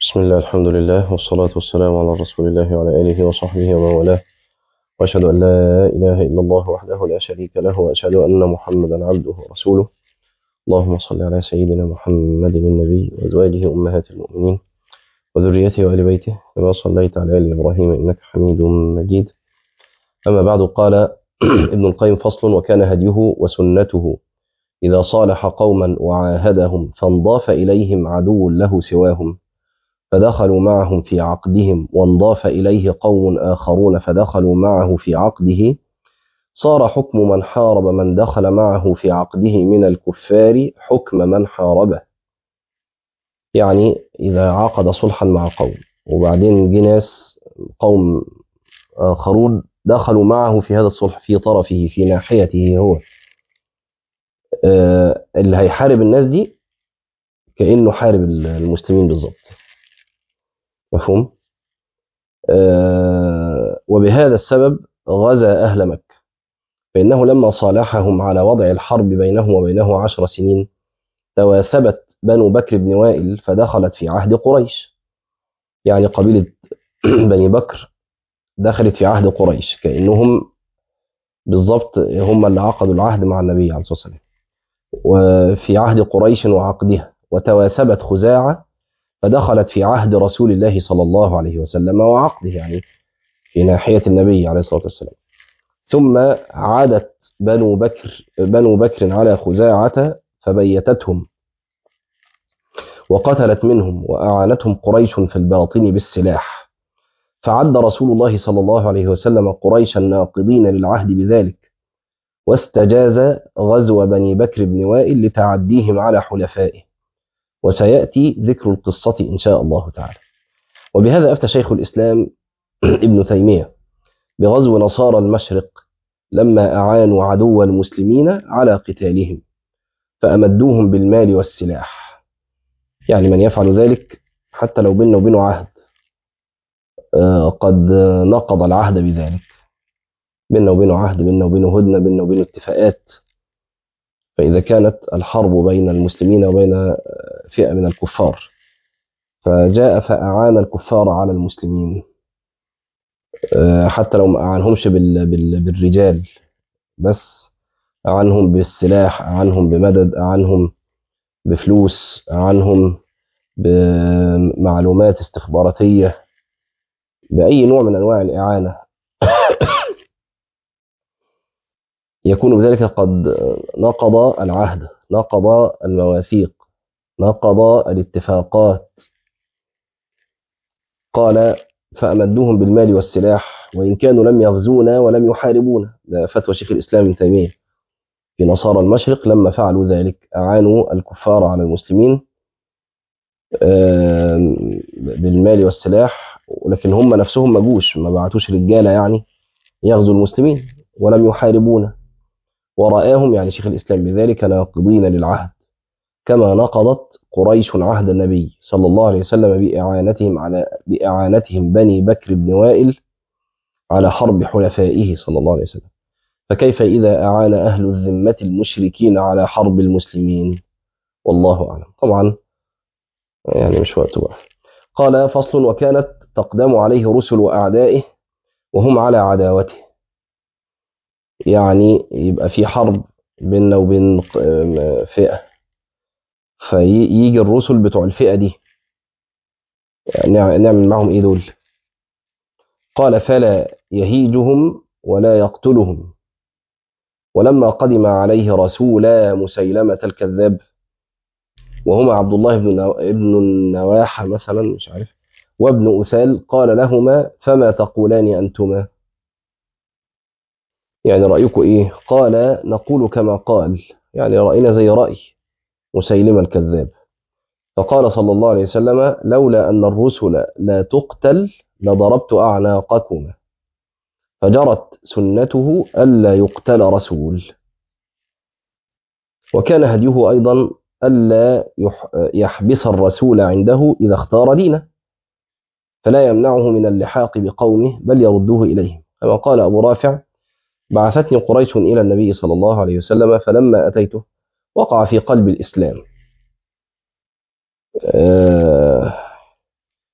بسم الله الحمد لله والصلاة والسلام على رسول الله وعلى آله وصحبه ومن والاه وأشهد أن لا إله إلا الله وحده لا شريك له وأشهد أن محمدا عبده ورسوله اللهم صل على سيدنا محمد النبي وأزواجه أمهات المؤمنين وذريته وآل بيته كما صليت على آل إبراهيم إنك حميد مجيد أما بعد قال ابن القيم فصل وكان هديه وسنته إذا صالح قوما وعاهدهم فانضاف إليهم عدو له سواهم فدخلوا معهم في عقدهم وانضاف إليه قوم آخرون فدخلوا معه في عقده صار حكم من حارب من دخل معه في عقده من الكفار حكم من حاربه يعني إذا عقد صلحا مع قوم وبعدين جه ناس قوم آخرون دخلوا معه في هذا الصلح في طرفه في ناحيته هو آه اللي هيحارب الناس دي كأنه حارب المسلمين بالظبط مفهوم آه وبهذا السبب غزا أهل مكة فإنه لما صالحهم على وضع الحرب بينه وبينه عشر سنين تواثبت بنو بكر بن وائل فدخلت في عهد قريش يعني قبيلة بني بكر دخلت في عهد قريش كأنهم بالضبط هم اللي عقدوا العهد مع النبي عليه الصلاة والسلام وفي عهد قريش وعقدها وتواثبت خزاعة فدخلت في عهد رسول الله صلى الله عليه وسلم وعقده يعني في ناحية النبي عليه الصلاة والسلام ثم عادت بنو بكر بنو بكر على خزاعة فبيتتهم وقتلت منهم وأعانتهم قريش في الباطن بالسلاح فعد رسول الله صلى الله عليه وسلم قريشا ناقضين للعهد بذلك واستجاز غزو بني بكر بن وائل لتعديهم على حلفائه وسيأتي ذكر القصة إن شاء الله تعالى وبهذا أفتى شيخ الإسلام ابن تيمية بغزو نصارى المشرق لما أعانوا عدو المسلمين على قتالهم فأمدوهم بالمال والسلاح يعني من يفعل ذلك حتى لو بيننا وبينه عهد قد نقض العهد بذلك بيننا وبينه عهد بيننا وبينه هدنة بيننا وبينه اتفاقات فإذا كانت الحرب بين المسلمين وبين فئة من الكفار فجاء فأعان الكفار على المسلمين حتى لو ما أعانهمش بالرجال بس أعانهم بالسلاح أعانهم بمدد أعانهم بفلوس أعانهم بمعلومات استخباراتية بأي نوع من أنواع الإعانة يكون بذلك قد نقض العهد نقض المواثيق نقض الاتفاقات قال فأمدوهم بالمال والسلاح وإن كانوا لم يغزونا ولم يحاربونا ده فتوى شيخ الإسلام ابن تيمية في نصارى المشرق لما فعلوا ذلك أعانوا الكفار على المسلمين بالمال والسلاح ولكن هم نفسهم ما جوش ما بعتوش رجالة يعني يغزوا المسلمين ولم يحاربونا ورآهم يعني شيخ الإسلام بذلك ناقضين للعهد كما نقضت قريش عهد النبي صلى الله عليه وسلم بإعانتهم على بإعانتهم بني بكر بن وائل على حرب حلفائه صلى الله عليه وسلم فكيف إذا أعان أهل الذمة المشركين على حرب المسلمين والله أعلم طبعا يعني مش وقته بقى قال فصل وكانت تقدم عليه رسل أعدائه وهم على عداوته يعني يبقى في حرب بيننا وبين فئة فيجي الرسل بتوع الفئة دي يعني نعمل معهم ايه دول قال فلا يهيجهم ولا يقتلهم ولما قدم عليه رسول مسيلمة الكذاب وهما عبد الله بن ابن النواحة مثلا مش عارف وابن أثال قال لهما فما تقولان أنتما يعني رأيكم إيه قال نقول كما قال يعني رأينا زي رأي مسيلمة الكذاب فقال صلى الله عليه وسلم لولا أن الرسل لا تقتل لضربت أعناقكما فجرت سنته ألا يقتل رسول وكان هديه أيضا ألا يحبس الرسول عنده إذا اختار دينه فلا يمنعه من اللحاق بقومه بل يردوه إليهم كما قال أبو رافع بعثتني قريش إلى النبي صلى الله عليه وسلم فلما أتيته وقع في قلب الإسلام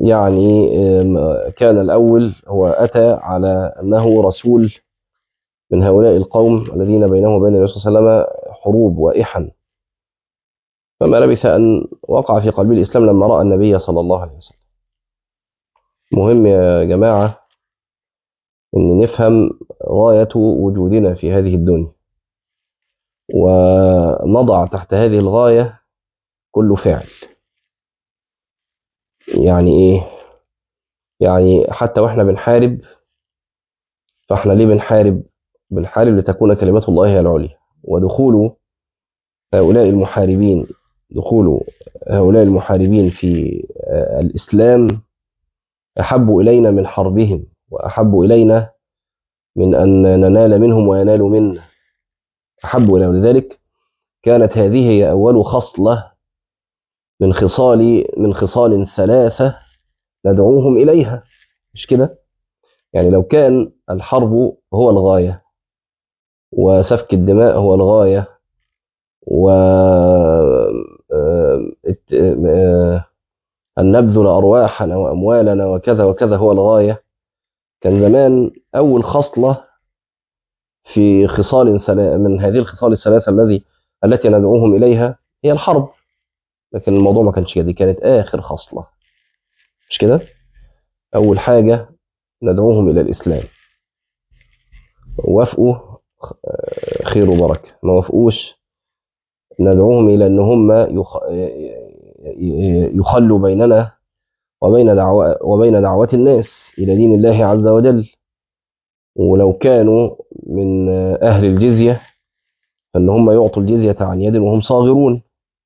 يعني كان الأول هو أتى على أنه رسول من هؤلاء القوم الذين بينهم وبين النبي صلى الله عليه وسلم حروب وإحن فما لبث أن وقع في قلب الإسلام لما رأى النبي صلى الله عليه وسلم مهم يا جماعة أن نفهم غاية وجودنا في هذه الدنيا ونضع تحت هذه الغاية كل فعل يعني إيه يعني حتى وإحنا بنحارب فإحنا ليه بنحارب بنحارب لتكون كلمة الله هي العليا ودخول هؤلاء المحاربين دخول هؤلاء المحاربين في الإسلام أحب إلينا من حربهم وأحب إلينا من أن ننال منهم وينالوا منا أحب إلينا لذلك كانت هذه هي أول خصلة من خصال من خصال ثلاثة ندعوهم إليها مش كده؟ يعني لو كان الحرب هو الغاية وسفك الدماء هو الغاية و أن نبذل أرواحنا وأموالنا وكذا وكذا هو الغاية كان زمان أول خصلة في خصال من هذه الخصال الثلاثة الذي التي ندعوهم إليها هي الحرب لكن الموضوع ما كانش كده دي كانت آخر خصلة مش كده؟ أول حاجة ندعوهم إلى الإسلام وافقوا خير وبركة ما وافقوش ندعوهم إلى أن هم يخلوا بيننا وبين دعوة وبين دعوات الناس إلى دين الله عز وجل ولو كانوا من أهل الجزية فإن هم يعطوا الجزية عن يد وهم صاغرون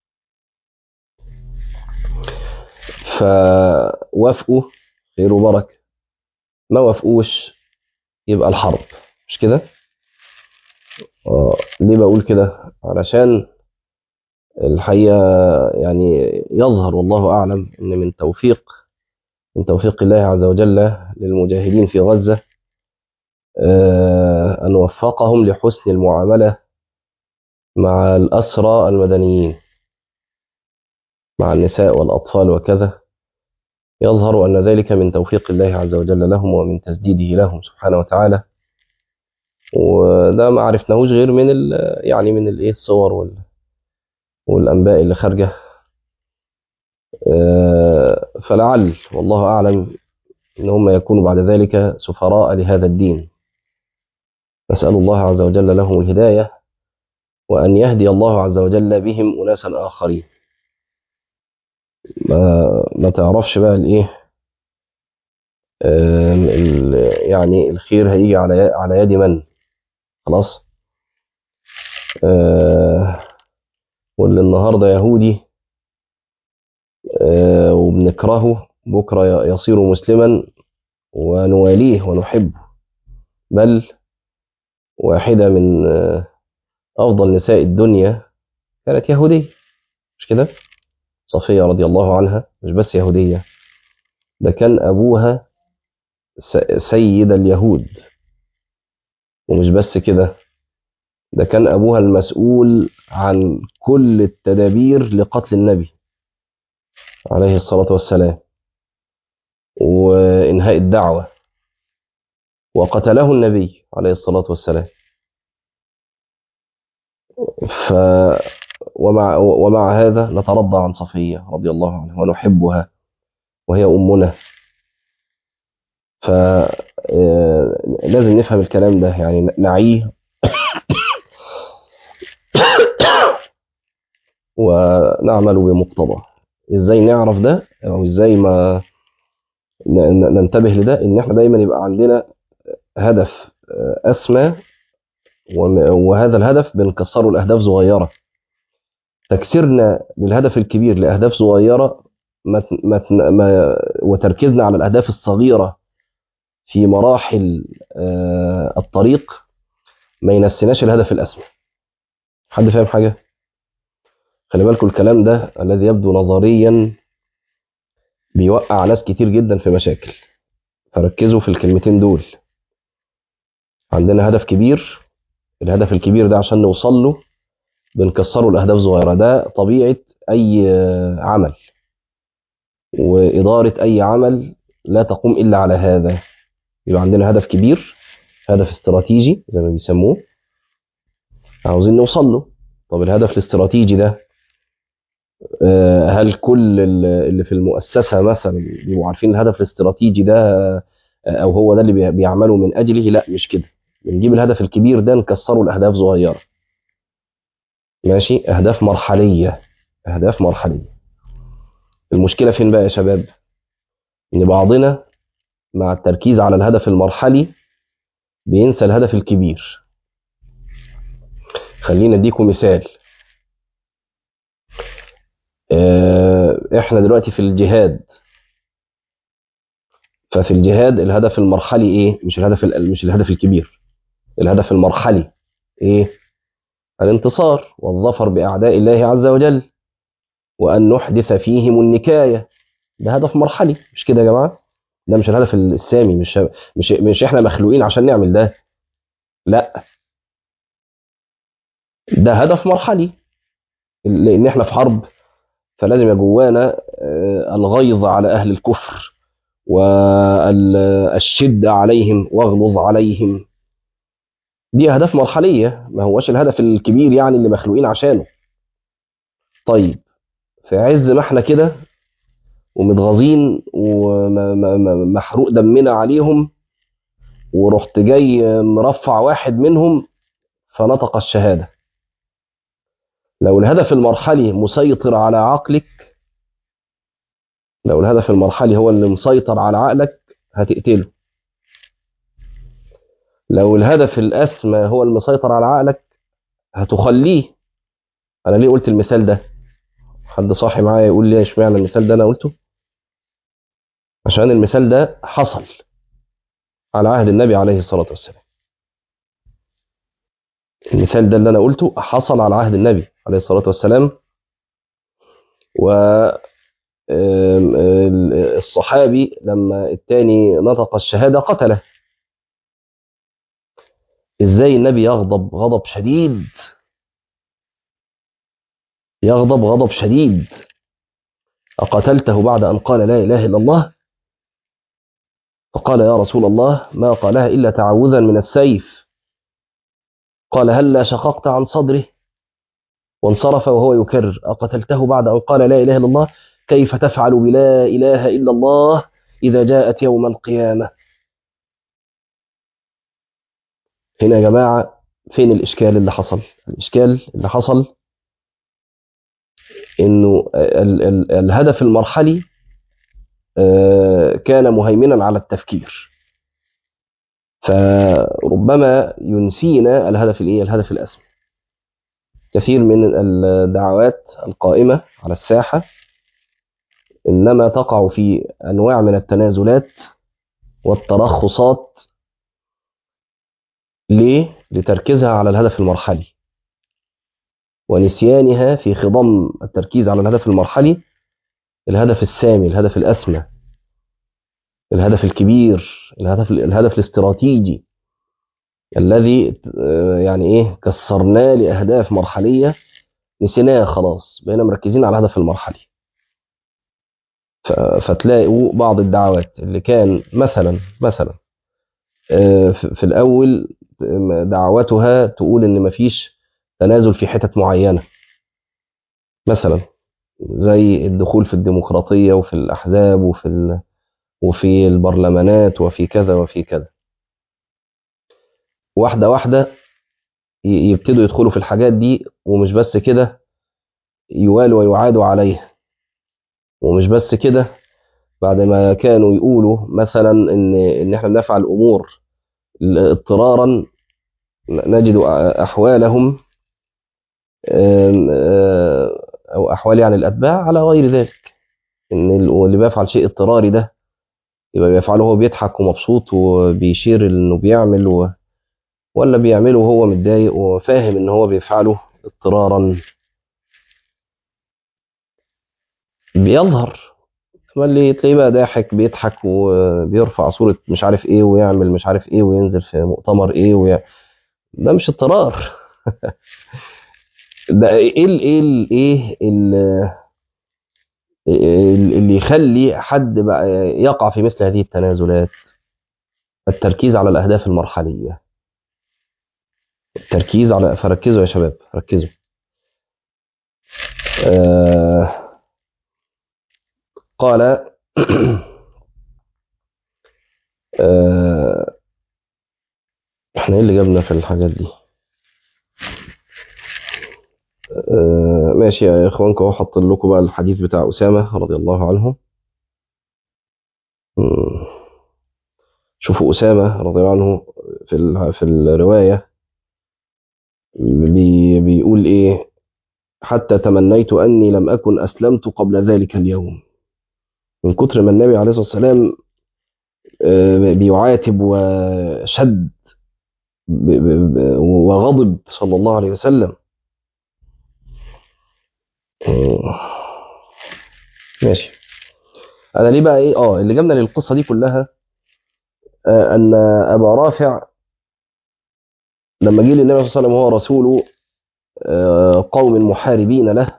فوافقوا خير وبركة ما وافقوش يبقى الحرب مش كده؟ آه ليه بقول كده؟ علشان الحقيقة يعني يظهر والله أعلم أن من توفيق من توفيق الله عز وجل للمجاهدين في غزة أن وفقهم لحسن المعاملة مع الأسرى المدنيين مع النساء والأطفال وكذا يظهر أن ذلك من توفيق الله عز وجل لهم ومن تسديده لهم سبحانه وتعالى وده ما عرفناهوش غير من يعني من الايه الصور وال والأنباء اللي خارجة فلعل والله أعلم إن هم يكونوا بعد ذلك سفراء لهذا الدين نسأل الله عز وجل لهم الهداية وأن يهدي الله عز وجل بهم أناسا آخرين ما, ما تعرفش بقى الإيه يعني الخير هيجي على على يد من خلاص آه واللي النهارده يهودي آه وبنكرهه بكره يصير مسلما ونواليه ونحبه بل واحده من آه افضل نساء الدنيا كانت يهوديه مش كده صفيه رضي الله عنها مش بس يهوديه ده كان ابوها سيد اليهود ومش بس كده ده كان أبوها المسؤول عن كل التدابير لقتل النبي عليه الصلاة والسلام وإنهاء الدعوة وقتله النبي عليه الصلاة والسلام ف ومع, ومع هذا نترضى عن صفية رضي الله عنها ونحبها وهي أمنا فلازم نفهم الكلام ده يعني نعيه ونعمل بمقتضاه ازاي نعرف ده او ازاي ما ننتبه لده ان احنا دايما يبقى عندنا هدف اسمى وهذا الهدف بنكسره لاهداف صغيره تكسيرنا للهدف الكبير لاهداف صغيره ما ما وتركيزنا على الاهداف الصغيره في مراحل الطريق ما ينسيناش الهدف الاسمى حد فاهم حاجه خلي بالكم الكلام ده الذي يبدو نظريا بيوقع ناس كتير جدا في مشاكل فركزوا في الكلمتين دول عندنا هدف كبير الهدف الكبير ده عشان نوصل له بنكسره لاهداف صغيره ده طبيعه اي عمل وإدارة أي عمل لا تقوم إلا على هذا يبقى عندنا هدف كبير هدف استراتيجي زي ما بيسموه عاوزين نوصل له طب الهدف الاستراتيجي ده آه، هل كل ال- اللي في المؤسسة مثلا بيبقوا عارفين الهدف الاستراتيجي ده آه، أو هو ده اللي بي- بيعملوا من أجله لا مش كده بنجيب الهدف الكبير ده نكسره لأهداف صغيرة ماشي أهداف مرحلية أهداف مرحلية المشكلة فين بقى يا شباب إن بعضنا مع التركيز على الهدف المرحلي بينسى الهدف الكبير خلينا اديكم مثال آه، احنا دلوقتي في الجهاد ففي الجهاد الهدف المرحلي ايه مش الهدف ال- مش الهدف الكبير الهدف المرحلي ايه الانتصار والظفر باعداء الله عز وجل وان نحدث فيهم النكايه ده هدف مرحلي مش كده يا جماعه ده مش الهدف السامي مش مش مش احنا مخلوقين عشان نعمل ده لا ده هدف مرحلي لان احنا في حرب فلازم يبقى جوانا آه، الغيظ على اهل الكفر والشده عليهم واغلظ عليهم دي اهداف مرحليه ما هوش الهدف الكبير يعني اللي مخلوقين عشانه طيب في عز ما احنا كده ومتغاظين ومحروق دمنا عليهم ورحت جاي مرفع واحد منهم فنطق الشهاده لو الهدف المرحلي مسيطر على عقلك لو الهدف المرحلي هو اللي مسيطر على عقلك هتقتله لو الهدف الأسمى هو المسيطر على عقلك هتخليه أنا ليه قلت المثال ده حد صاحي معايا يقول لي اشمعنى المثال ده أنا قلته عشان المثال ده حصل على عهد النبي عليه الصلاة والسلام المثال ده اللي أنا قلته حصل على عهد النبي عليه الصلاة والسلام و آم، ال- الصحابي لما التاني نطق الشهادة قتله ازاي النبي يغضب غضب شديد يغضب غضب شديد أقتلته بعد أن قال لا إله إلا الله فقال يا رسول الله ما قالها إلا تعوذا من السيف قال هل لا شققت عن صدره وانصرف وهو يكرر أقتلته بعد أن قال لا إله إلا الله كيف تفعل بلا إله إلا الله إذا جاءت يوم القيامة هنا يا جماعة فين الإشكال اللي حصل الإشكال اللي حصل إنه ال ال الهدف المرحلي آه، كان مهيمنا على التفكير فربما ينسينا الهدف الايه الهدف الاسمى كثير من الدعوات القائمه على الساحه انما تقع في انواع من التنازلات والترخصات ليه لتركيزها على الهدف المرحلي ونسيانها في خضم التركيز على الهدف المرحلي الهدف السامي الهدف الاسمى الهدف الكبير الهدف الهدف الاستراتيجي الذي آه، يعني ايه كسرناه لاهداف مرحليه نسيناه خلاص بقينا مركزين على الهدف المرحلي ف- فتلاقوا بعض الدعوات اللي كان مثلا مثلا آه، في في الاول دعواتها تقول ان مفيش تنازل في حتت معينه مثلا زي الدخول في الديمقراطيه وفي الاحزاب وفي ال... وفي البرلمانات وفي كذا وفي كذا واحده واحده ي- يبتدوا يدخلوا في الحاجات دي ومش بس كده يوالوا ويعادوا عليها ومش بس كده بعد ما كانوا يقولوا مثلا ان ان احنا بنفعل امور اضطرارا نجد احوالهم آم، آه، او احوال يعني الاتباع على غير ذلك ان اللي بيفعل شيء اضطراري ده يبقى بيفعله وهو بيضحك ومبسوط وبيشير انه بيعمل و... ولا بيعمله وهو متضايق وفاهم ان هو بيفعله اضطرارا بيظهر اما اللي تلاقيه بقى ضاحك بيضحك وبيرفع صورة مش عارف ايه ويعمل مش عارف ايه وينزل في مؤتمر ايه وي... ده مش اضطرار ده ايه ال ايه ال ايه ال اللي يخلي حد بقى يقع في مثل هذه التنازلات التركيز على الأهداف المرحلية التركيز على فركزوا يا شباب ركزوا آه قال آه احنا ايه اللي جابنا في الحاجات دي آه ماشي يا اخوانكم اهو حاطط لكم بقى الحديث بتاع اسامه رضي الله عنه مم. شوفوا اسامه رضي الله عنه في ال- في الروايه بي بيقول ايه حتى تمنيت اني لم اكن اسلمت قبل ذلك اليوم من كتر ما النبي عليه الصلاه والسلام آه، بيعاتب وشد ب- ب- ب- وغضب صلى الله عليه وسلم آه، ماشي انا ليه بقى ايه اه اللي جابنا للقصه دي كلها آه، ان ابا رافع لما جه للنبي صلى الله عليه وسلم وهو رسول آه، قوم محاربين له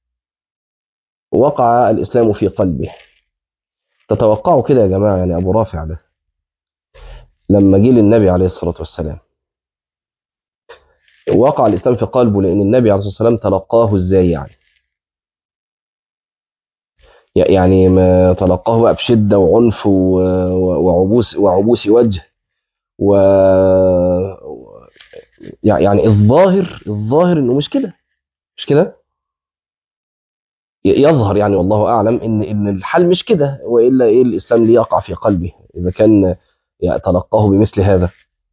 وقع الاسلام في قلبه تتوقعوا كده يا جماعه يعني ابو رافع ده لما جه للنبي عليه الصلاه والسلام وقع الاسلام في قلبه لان النبي عليه الصلاه والسلام تلقاه ازاي يعني يعني ما تلقاه بقى بشده وعنف و- و- وعبوس وعبوس وجه و يعني الظاهر الظاهر انه مش كده مش كده ي- يظهر يعني والله اعلم ان ان الحال مش كده والا ايه الاسلام ليقع في قلبه اذا كان يعني تلقاه بمثل هذا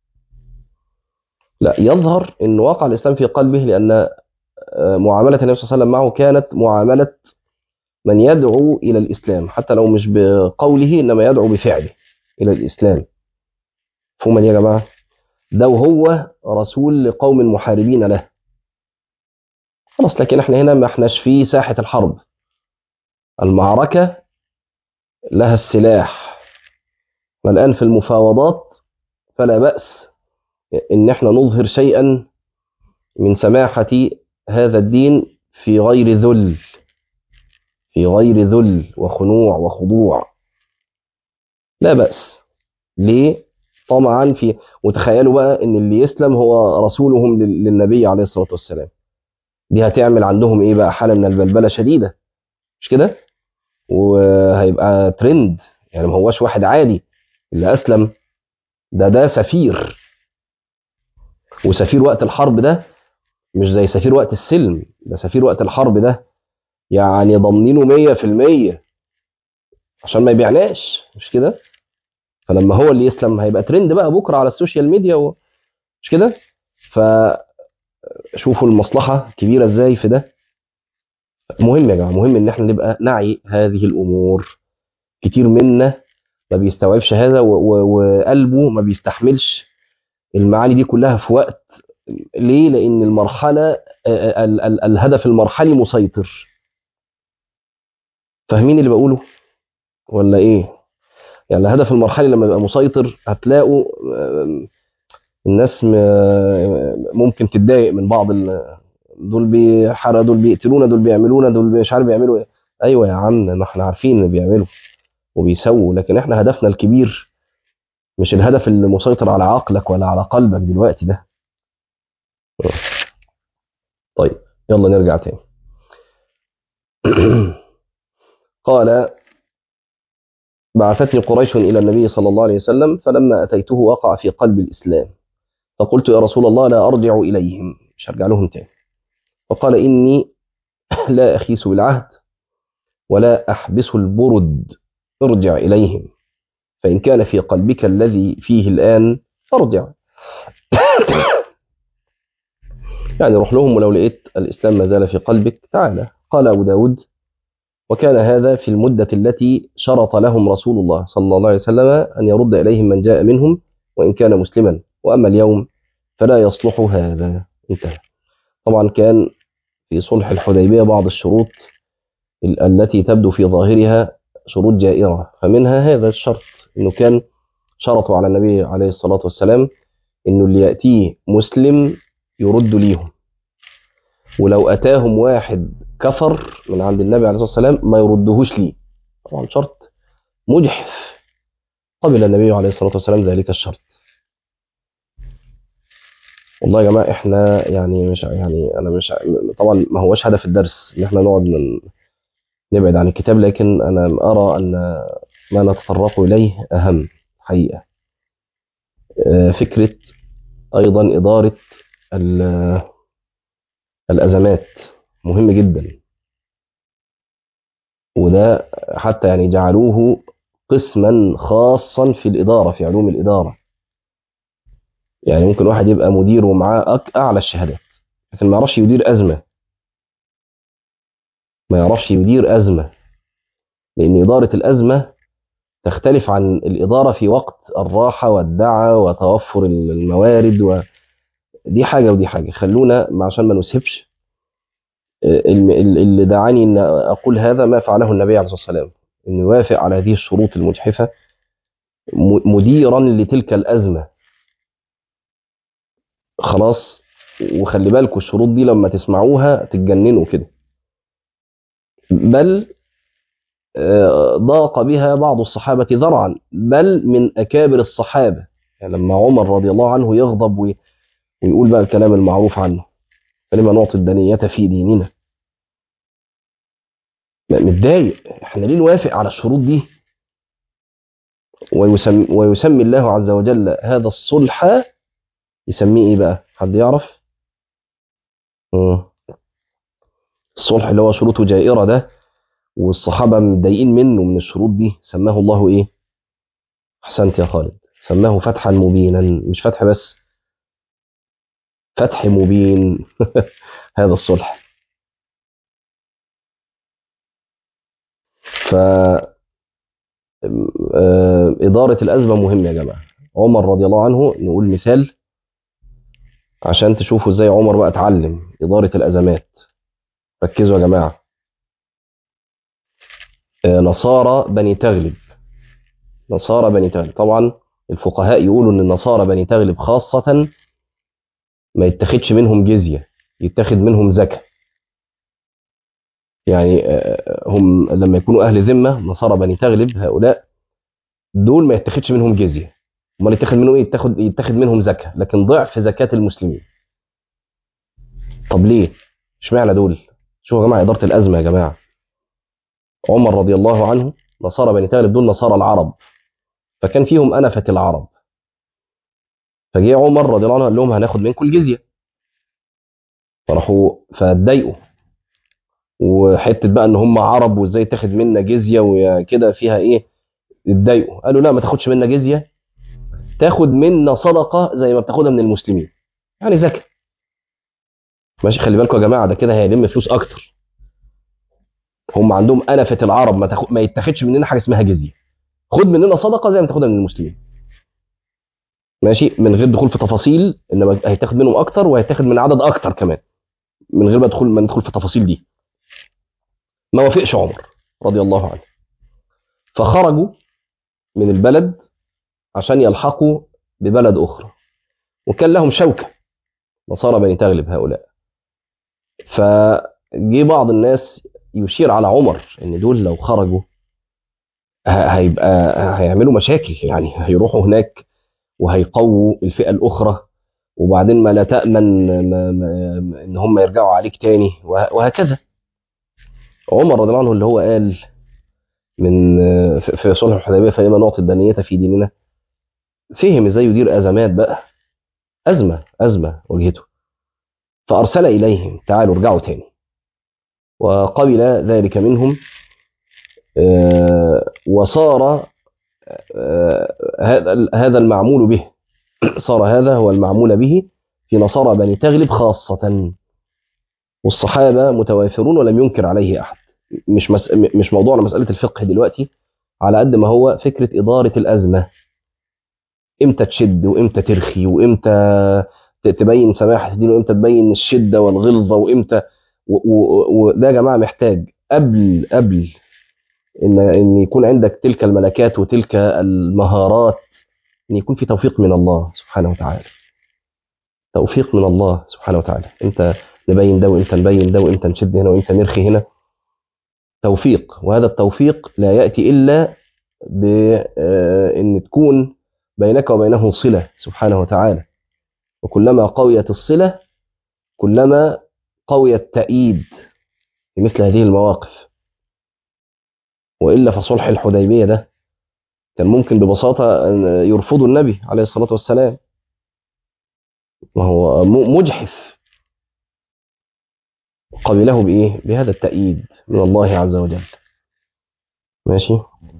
لا يظهر ان وقع الاسلام في قلبه لان آه، معامله النبي صلى الله عليه وسلم معه كانت معامله من يدعو الى الاسلام حتى لو مش بقوله انما يدعو بفعله الى الاسلام فهما يا جماعه ده وهو رسول لقوم محاربين له خلاص لكن احنا هنا ما احناش في ساحه الحرب المعركه لها السلاح والان في المفاوضات فلا باس ان احنا نظهر شيئا من سماحه هذا الدين في غير ذل في غير ذل وخنوع وخضوع لا بأس ليه طمعا في وتخيلوا بقى ان اللي يسلم هو رسولهم لل- للنبي عليه الصلاة والسلام دي هتعمل عندهم ايه بقى حالة من البلبلة شديدة مش كده وهيبقى ترند يعني ما هوش واحد عادي اللي اسلم ده ده سفير وسفير وقت الحرب ده مش زي سفير وقت السلم ده سفير وقت الحرب ده يعني ضامنينه مية في المية عشان ما يبيعناش مش كده فلما هو اللي يسلم هيبقى ترند بقى بكرة على السوشيال ميديا و... مش كده فشوفوا المصلحة كبيرة ازاي في ده مهم يا جماعة مهم ان احنا نبقى نعي هذه الامور كتير منا ما بيستوعبش هذا و... و... وقلبه ما بيستحملش المعاني دي كلها في وقت ليه لان المرحلة ال... ال... الهدف المرحلي مسيطر فاهمين اللي بقوله ولا ايه يعني الهدف المرحلي لما يبقى مسيطر هتلاقوا آم، الناس م- ممكن تتضايق من بعض ال- دول بيحرقوا دول بيقتلونا دول بيعملونا دول مش عارف بيعملوا ايه ايوه يا عم ما احنا عارفين اللي بيعملوا وبيسووا لكن احنا هدفنا الكبير مش الهدف اللي مسيطر على عقلك ولا على قلبك دلوقتي ده طيب يلا نرجع تاني قال بعثتني قريش إلى النبي صلى الله عليه وسلم فلما أتيته وقع في قلب الإسلام فقلت يا رسول الله لا أرجع إليهم مش هرجع لهم تاني فقال إني لا أخيس بالعهد ولا أحبس البرد ارجع إليهم فإن كان في قلبك الذي فيه الآن فارجع يعني روح لهم ولو لقيت الإسلام ما زال في قلبك تعالى قال أبو داود وكان هذا في المدة التي شرط لهم رسول الله صلى الله عليه وسلم أن يرد إليهم من جاء منهم وإن كان مسلما وأما اليوم فلا يصلح هذا انتهى طبعا كان في صلح الحديبية بعض الشروط ال- التي تبدو في ظاهرها شروط جائرة فمنها هذا الشرط أنه كان شرطوا على النبي عليه الصلاة والسلام أنه اللي يأتيه مسلم يرد ليهم ولو اتاهم واحد كفر من عند النبي عليه الصلاه والسلام ما يردهوش ليه طبعا شرط مجحف قبل النبي عليه الصلاه والسلام ذلك الشرط والله يا جماعه احنا يعني مش يعني انا مش طبعا ما هوش هدف الدرس ان احنا نقعد ن- نبعد عن الكتاب لكن انا ارى ان ما نتطرق اليه اهم حقيقه آه، فكره ايضا اداره ال- الازمات مهم جدا وده حتى يعني جعلوه قسما خاصا في الاداره في علوم الاداره يعني ممكن واحد يبقى مدير ومعاه أك- اعلى الشهادات لكن ما يعرفش يدير ازمه ما يعرفش يدير ازمه لان اداره الازمه تختلف عن الاداره في وقت الراحه والدعه وتوفر الموارد ودي حاجه ودي حاجه خلونا ما- عشان ما نسهبش الم- ال- اللي دعاني ان اقول هذا ما فعله النبي عليه الصلاه والسلام انه يوافق على هذه الشروط المجحفه م- مديرا لتلك الازمه خلاص وخلي بالكم الشروط دي لما تسمعوها تتجننوا كده بل آه، ضاق بها بعض الصحابة ذرعا بل من أكابر الصحابة يعني لما عمر رضي الله عنه يغضب وي- ويقول بقى الكلام المعروف عنه فلما نعطي الدنية في ديننا م- متضايق احنا ليه نوافق على الشروط دي ويسمي, ويسمي الله عز وجل هذا الصلح يسميه ايه بقى حد يعرف مم. الصلح اللي هو شروطه جائرة ده والصحابة متضايقين منه من الشروط دي سماه الله ايه احسنت يا خالد سماه فتحا مبينا مش فتح بس فتح مبين هذا الصلح ف آه، إدارة الأزمة مهمة يا جماعة عمر رضي الله عنه نقول مثال عشان تشوفوا ازاي عمر بقى اتعلم إدارة الأزمات ركزوا يا جماعة آه، نصارى بني تغلب نصارى بني تغلب طبعا الفقهاء يقولوا ان النصارى بني تغلب خاصة ما يتخذش منهم جزية يتخذ منهم زكاة يعني آه، هم لما يكونوا أهل ذمة نصارى بني تغلب هؤلاء دول ما يتخذش منهم جزية امال يتخذ منهم ايه يتاخد يتخذ منهم زكاة لكن ضعف زكاة المسلمين طب ليه اشمعنى دول شوفوا يا جماعة إدارة الأزمة يا جماعة عمر رضي الله عنه نصارى بني تغلب دول نصارى العرب فكان فيهم أنفة العرب فجه عمر رضي الله عنه قال لهم هناخد منكم الجزية فراحوا فاتضايقوا وحته بقى ان هم عرب وازاي تاخد منا جزيه وكده فيها ايه اتضايقوا قالوا لا ما تاخدش منا جزيه تاخد منا صدقه زي ما بتاخدها من المسلمين يعني زكاه ماشي خلي بالكم يا جماعه ده كده هيلم فلوس اكتر هم عندهم انفه العرب ما, تاخد ما يتاخدش مننا حاجه اسمها جزيه خد مننا صدقه زي ما تاخدها من المسلمين ماشي من غير دخول في تفاصيل انما هيتاخد منهم اكتر وهيتاخد من عدد اكتر كمان من غير ما ندخل ما ندخل في التفاصيل دي ما وافقش عمر رضي الله عنه فخرجوا من البلد عشان يلحقوا ببلد اخرى وكان لهم شوكه نصارى بني تغلب هؤلاء فجي بعض الناس يشير على عمر ان دول لو خرجوا ه- هيبقى هيعملوا مشاكل يعني هيروحوا هناك وهيقووا الفئه الاخرى وبعدين ما لا تامن ما ما ان هم يرجعوا عليك تاني وه- وهكذا عمر رضي الله عنه اللي هو قال من في في صلح الحديبيه فلما نعطي الدنيه في ديننا فهم ازاي يدير ازمات بقى ازمه ازمه واجهته فارسل اليهم تعالوا ارجعوا تاني وقبل ذلك منهم آه، وصار آه، هذا هذا المعمول به صار هذا هو المعمول به في نصارى بني تغلب خاصة والصحابة متوافرون ولم ينكر عليه أحد مش مس... مش موضوعنا مسألة الفقه دلوقتي على قد ما هو فكرة إدارة الأزمة إمتى تشد وإمتى ترخي وإمتى ت- تبين سماحة الدين وإمتى تبين الشدة والغلظة وإمتى و- و- وده يا جماعة محتاج قبل قبل ان ان يكون عندك تلك الملكات وتلك المهارات ان يكون في توفيق من الله سبحانه وتعالى توفيق من الله سبحانه وتعالى انت نبين ده وامتى نبين ده وامتى نشد هنا وامتى نرخي هنا توفيق وهذا التوفيق لا ياتي الا بان تكون بينك وبينه صله سبحانه وتعالى وكلما قويت الصله كلما قوي التأييد في مثل هذه المواقف والا فصلح الحديبيه ده كان ممكن ببساطه أن يرفضوا النبي عليه الصلاه والسلام وهو مجحف قبله بايه بهذا التأييد من الله عز وجل ماشي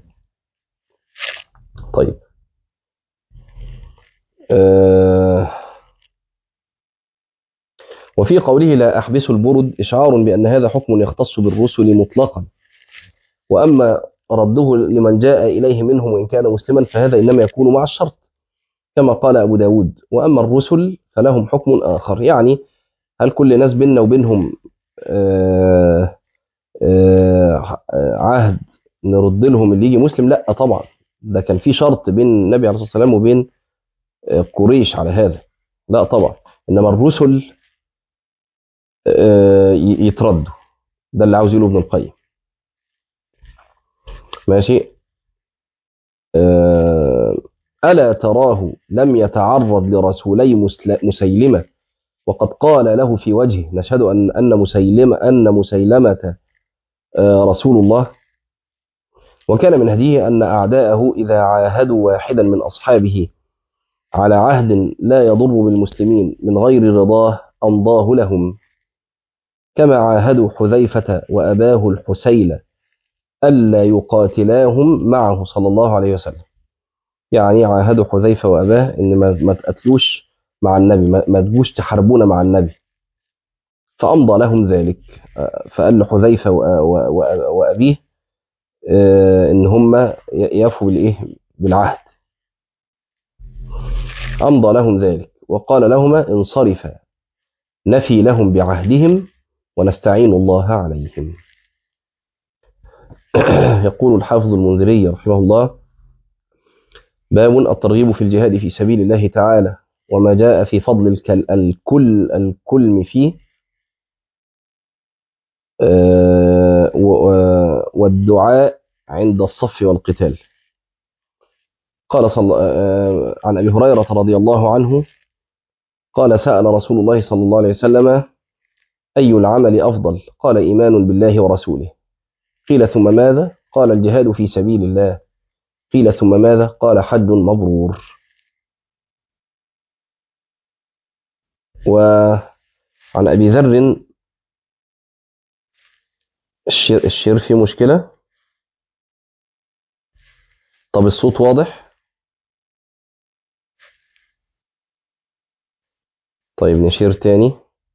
طيب آه وفي قوله لا أحبس البرد إشعار بأن هذا حكم يختص بالرسل مطلقا وأما رده لمن جاء إليه منهم وإن كان مسلما فهذا إنما يكون مع الشرط كما قال أبو داود وأما الرسل فلهم حكم آخر يعني هل كل ناس بيننا وبينهم آه آه عهد نرد لهم اللي يجي مسلم لا طبعا ده كان في شرط بين النبي عليه الصلاة والسلام وبين آه قريش على هذا لا طبعا إنما الرسل يتردوا ده اللي عاوز يقوله ابن القيم ماشي ألا تراه لم يتعرض لرسولي مسيلمة وقد قال له في وجهه نشهد أن أن مسيلمة أن مسيلمة رسول الله وكان من هديه أن أعداءه إذا عاهدوا واحدا من أصحابه على عهد لا يضر بالمسلمين من غير رضاه أمضاه لهم كما عاهدوا حذيفة وأباه الحسيل ألا يقاتلاهم معه صلى الله عليه وسلم يعني عاهدوا حذيفة وأباه إن ما تقتلوش مع النبي ما تجوش تحاربونا مع النبي فأمضى لهم ذلك فقال له حذيفة وأبيه إن هم يفوا بالإيه بالعهد أمضى لهم ذلك وقال لهما انصرفا نفي لهم بعهدهم ونستعين الله عليهم يقول الحافظ المنذري رحمه الله باب الترغيب في الجهاد في سبيل الله تعالى وما جاء في فضل الكل الكل الكلم فيه والدعاء عند الصف والقتال قال صلى عن أبي هريرة رضي الله عنه قال سأل رسول الله صلى الله عليه وسلم أي العمل أفضل قال إيمان بالله ورسوله قيل ثم ماذا قال الجهاد في سبيل الله قيل ثم ماذا قال حج مبرور وعن أبي ذر الشير, الشير فيه مشكلة طب الصوت واضح طيب نشير تاني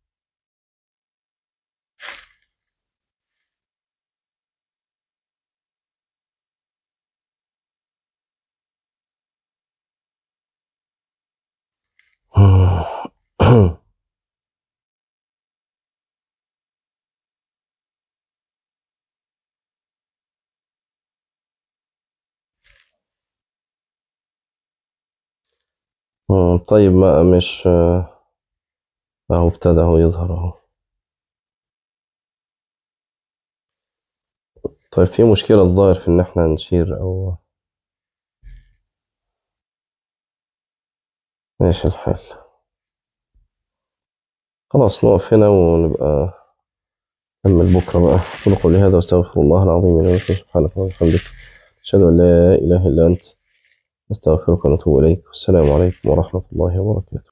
طيب ما مش اهو ابتدى اهو يظهر اهو طيب في مشكلة الظاهر في ان احنا نشير او ماشي الحال خلاص نقف هنا ونبقى نكمل بكرة بقى أقول قولي هذا واستغفر الله العظيم لي ولكم سبحانك وبحمدك أشهد أن لا إله إلا أنت نستغفرك ونتوب إليك والسلام عليكم ورحمة الله وبركاته